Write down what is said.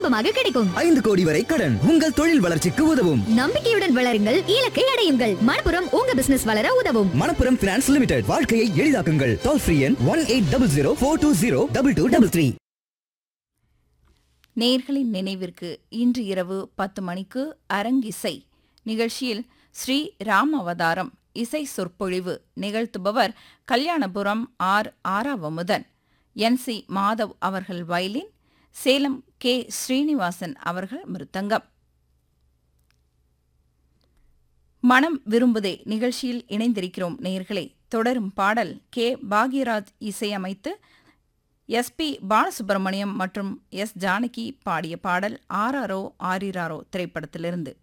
சுலபமாக கிடைக்கும் ஐந்து கோடி வரை கடன் உங்கள் தொழில் வளர்ச்சிக்கு உதவும் நம்பிக்கையுடன் வளருங்கள் இலக்கை அடையுங்கள் மணப்புறம் உங்க பிசினஸ் வளர உதவும் மணப்புரம் பினான்ஸ் லிமிடெட் வாழ்க்கையை எளிதாக்குங்கள் டோல் ஃப்ரீ எண் one eight double zero four two zero double two double three நேர்களின் நினைவிற்கு இன்று இரவு பத்து மணிக்கு அரங்கிசை நிகழ்ச்சியில் ஸ்ரீ ராம் அவதாரம் இசை சொற்பொழிவு நிகழ்த்துபவர் Kalyanapuram R Aravamudhan N C Madhav அவர்கள் வயலின் சேலம் கே ஸ்ரீனிவாசன் அவர்கள் மிருத்தங்கம் மனம் விரும்புதே நிகழ்ச்சியில் இணைந்திருக்கிறோம் நேயர்களே தொடரும் பாடல் கே பாக்யராஜ் இசையமைத்து எஸ் பி பாலசுப்ரமணியம் மற்றும் எஸ் ஜானகி பாடிய பாடல் ஆராரோ ஆரிராரோ திரைப்படத்திலிருந்து